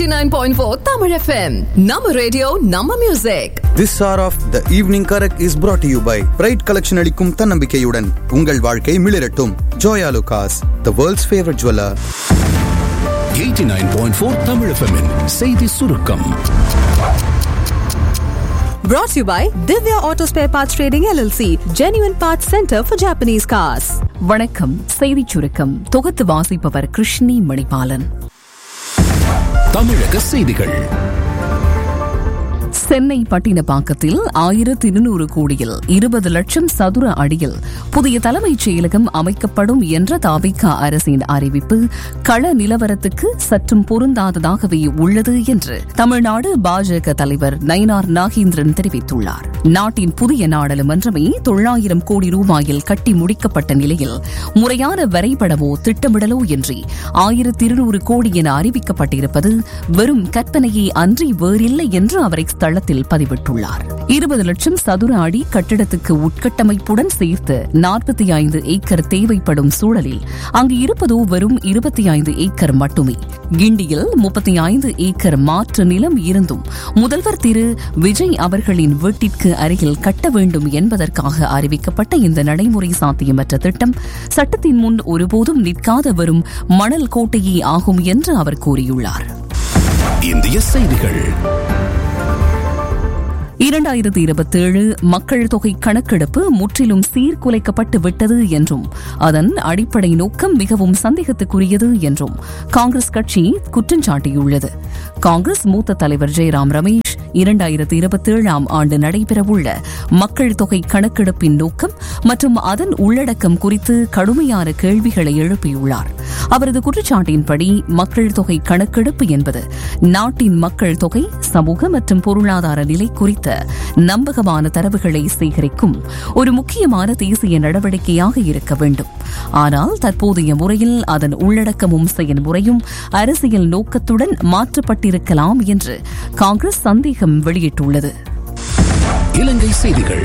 89.4 Tamil FM. Nama radio, Nama music. This hour of the evening correct is brought to you by bright collection அளிக்கும் தன்னம்பிக்கையுடன் உங்கள் வாழ்க்கை மிளிரட்டும் Joyalukkas the world's favourite jeweller 89.4 Tamil FM -இன் செய்தி சுருக்கம் Brought to you by Divya Auto Spare Parts Trading LLC, Genuine Parts Center for Japanese Cars. வணக்கம் செய்திச் சுருக்கம் தொகுத்து வாசிப்பவர் கிருஷ்ணி மணிபாலன் தமிழக செய்திகள் சென்னை பட்டினப்பாக்கத்தில் ஆயிரத்தி இருநூறு கோடியில் இருபது லட்சம் சதுர அடியில் புதிய தலைமைச் செயலகம் அமைக்கப்படும் என்ற தாபிகா அரசின் அறிவிப்பு கள நிலவரத்துக்கு சற்றும் பொருந்தாததாகவே உள்ளது என்று தமிழ்நாடு பாஜக தலைவர் நயினார் நாகேந்திரன் தெரிவித்துள்ளார் நாட்டின் புதிய நாடாளுமன்றமே தொள்ளாயிரம் கோடி ரூபாயில் கட்டி முடிக்கப்பட்ட நிலையில் முறையான வரைபடமோ திட்டமிடலோ இன்றி ஆயிரத்தி இருநூறு கோடி என அறிவிக்கப்பட்டிருப்பது வெறும் கற்பனையே அன்றி வேறில்லை என்று அவரை தளத்தில் பதிவிட்டுள்ளார் இருபது லட்சம் சதுர அடி கட்டிடத்துக்கு உட்கட்டமைப்புடன் சேர்த்து நாற்பத்தி ஐந்து ஏக்கர் தேவைப்படும் சூழலில் அங்கு இருப்பதோ வெறும் இருபத்தி ஐந்து ஏக்கர் மட்டுமே கிண்டியில் முப்பத்தி ஐந்து ஏக்கர் மாற்று நிலம் இருந்தும் முதல்வர் திரு விஜய் அவர்களின் வீட்டிற்கு அருகில் கட்ட வேண்டும் என்பதற்காக அறிவிக்கப்பட்ட இந்த நடைமுறை சாத்தியமற்ற திட்டம் சட்டத்தின் முன் ஒருபோதும் நிற்காத வரும் மணல் கோட்டையே ஆகும் என்று அவர் கூறியுள்ளார் இந்திய செய்திகள் இரண்டாயிரத்தி இருபத்தேழு மக்கள் தொகை கணக்கெடுப்பு முற்றிலும் சீர்குலைக்கப்பட்டு விட்டது என்றும் அதன் அடிப்படை நோக்கம் மிகவும் சந்தேகத்துக்குரியது என்றும் காங்கிரஸ் கட்சி குற்றம் சாட்டியுள்ளது காங்கிரஸ் மூத்த தலைவர் ஜெயராம் ரமேஷ் இரண்டாயிரத்தி இருபத்தேழாம் ஆண்டு நடைபெறவுள்ள மக்கள் தொகை கணக்கெடுப்பின் நோக்கம் மற்றும் அதன் உள்ளடக்கம் குறித்து கடுமையான கேள்விகளை எழுப்பியுள்ளார் அவரது குற்றச்சாட்டின்படி மக்கள் தொகை கணக்கெடுப்பு என்பது நாட்டின் மக்கள் தொகை சமூக மற்றும் பொருளாதார நிலை குறித்த நம்பகமான தரவுகளை சேகரிக்கும் ஒரு முக்கியமான தேசிய நடவடிக்கையாக இருக்க வேண்டும் ஆனால் தற்போதைய முறையில் அதன் உள்ளடக்கமும் செயல்முறையும் அரசியல் நோக்கத்துடன் மாற்றப்பட்டிருக்கலாம் என்று காங்கிரஸ் சந்தேகம் வெளியிட்டுள்ளது இலங்கை செய்திகள்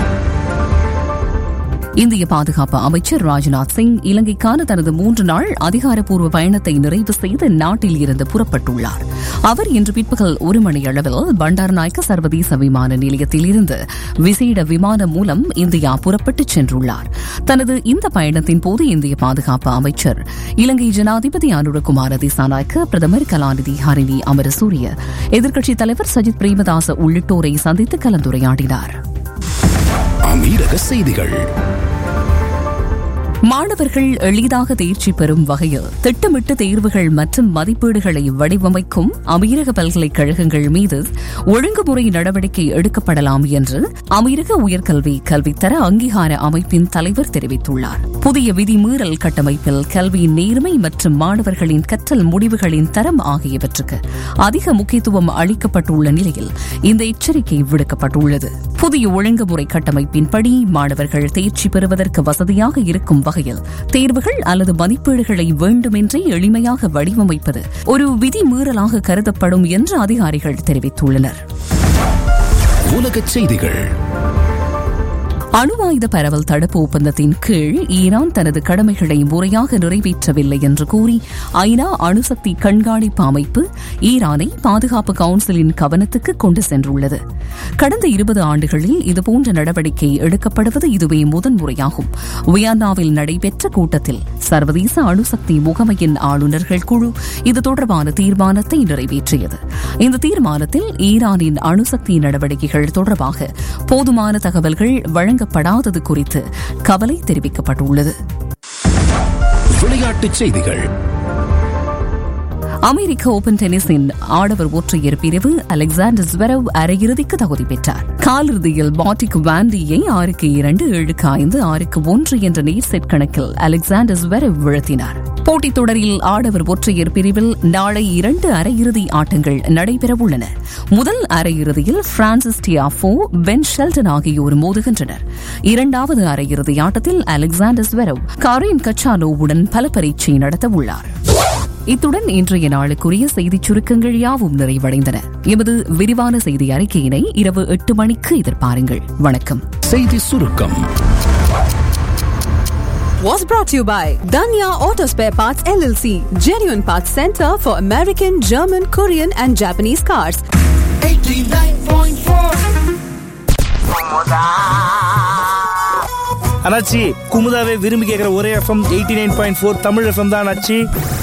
இந்திய பாதுகாப்பு அமைச்சர் ராஜ்நாத் சிங் இலங்கைக்கான தனது மூன்று நாள் அதிகாரப்பூர்வ பயணத்தை நிறைவு செய்து நாட்டில் இருந்து புறப்பட்டுள்ளார் அவர் இன்று பிற்பகல் ஒரு மணி அளவில் பண்டாரநாயக்க சர்வதேச விமான நிலையத்தில் இருந்து விசேட விமானம் மூலம் இந்தியா புறப்பட்டுச் சென்றுள்ளார் தனது இந்த பயணத்தின் போது இந்திய பாதுகாப்பு அமைச்சர் இலங்கை ஜனாதிபதி அனுரகுமார திசாநாயக்க பிரதமர் கலாநிதி ஹரிணி அமரசூரிய எதிர்க்கட்சித் தலைவர் சஜித் பிரேமதாச உள்ளிட்டோரை சந்தித்து கலந்துரையாடினார் அமீரக செய்திகள் மாணவர்கள் எளிதாக தேர்ச்சி பெறும் வகையில் திட்டமிட்ட தேர்வுகள் மற்றும் மதிப்பீடுகளை வடிவமைக்கும் அமீரக பல்கலைக்கழகங்கள் மீது ஒழுங்குமுறை நடவடிக்கை எடுக்கப்படலாம் என்று அமீரக உயர்கல்வி கல்வித்தர அங்கீகார அமைப்பின் தலைவர் தெரிவித்துள்ளார் புதிய விதிமீறல் கட்டமைப்பில் கல்வியின் நேர்மை மற்றும் மாணவர்களின் கற்றல் முடிவுகளின் தரம் ஆகியவற்றுக்கு அதிக முக்கியத்துவம் அளிக்கப்பட்டுள்ள நிலையில் இந்த எச்சரிக்கை விடுக்கப்பட்டுள்ளது புதிய ஒழுங்குமுறை கட்டமைப்பின்படி மாணவர்கள் தேர்ச்சி பெறுவதற்கு வசதியாக இருக்கும் வகையில் தேர்வுகள் அல்லது மதிப்பீடுகளை வேண்டுமென்றே எளிமையாக வடிவமைப்பது ஒரு விதிமீறலாக கருதப்படும் என்று அதிகாரிகள் தெரிவித்துள்ளனர் உலகச் செய்திகள் அணு ஆயுத பரவல் தடுப்பு ஒப்பந்தத்தின் கீழ் ஈரான் தனது கடமைகளை முறையாக நிறைவேற்றவில்லை என்று கூறி ஐநா அணுசக்தி கண்காணிப்பு அமைப்பு ஈரானை பாதுகாப்பு கவுன்சிலின் கவனத்துக்கு கொண்டு சென்றுள்ளது கடந்த இருபது ஆண்டுகளில் இதுபோன்ற நடவடிக்கை எடுக்கப்படுவது இதுவே முதன்முறையாகும் வியன்னாவில் நடைபெற்ற கூட்டத்தில் சர்வதேச அணுசக்தி முகமையின் ஆளுநர்கள் குழு இது தொடர்பான தீர்மானத்தை நிறைவேற்றியது இந்த தீர்மானத்தில் ஈரானின் அணுசக்தி நடவடிக்கைகள் தொடர்பாக போதுமான தகவல்கள் வழங்கப்படாதது குறித்து கவலை தெரிவிக்கப்பட்டுள்ளது விளையாட்டுச் செய்திகள் அமெரிக்க ஓபன் டென்னிஸின் ஆடவர் ஒற்றையர் பிரிவு அலெக்சாண்டர் ஸ்வெரவ் அரையிறுதிக்கு தகுதி பெற்றார் காலிறுதியில் பாட்டிக் வாண்டியை ஆறுக்கு இரண்டு ஏழுக்கு ஐந்து ஆறுக்கு ஒன்று என்ற நேர் செட் கணக்கில் அலெக்சாண்டர் ஸ்வெரவ் வீழ்த்தினார் போட்டித் தொடரில் ஆடவர் ஒற்றையர் பிரிவில் நாளை இரண்டு அரையிறுதி ஆட்டங்கள் நடைபெறவுள்ளன முதல் அரையிறுதியில் பிரான்சிஸ் டியாஃபோ பென் ஷெல்டன் ஆகியோர் மோதுகின்றனர் இரண்டாவது அரையிறுதி ஆட்டத்தில் அலெக்சாண்டர் ஸ்வெரவ் காரின் கச்சானோவுடன் பல பரீட்சை நடத்தவுள்ளார் இத்துடன் இன்றைய நாளுக்குரிய செய்திச் சுருக்கங்கள் யாவும் நிறைவடைந்தன எமது விரிவான செய்தி அறிக்கையினை இரவு எட்டு மணிக்கு எதிர்பாருங்கள் வணக்கம் செய்தி சுருக்கம் was brought to you by Danya Auto Spare Parts LLC, genuine parts center for American, German, Korean, and Japanese cars. அண்ணாச்சி குமுதாவே விரும்பி கேட்குற ஒரே FM eighty nine point four Tamil FM தான் அண்ணாச்சி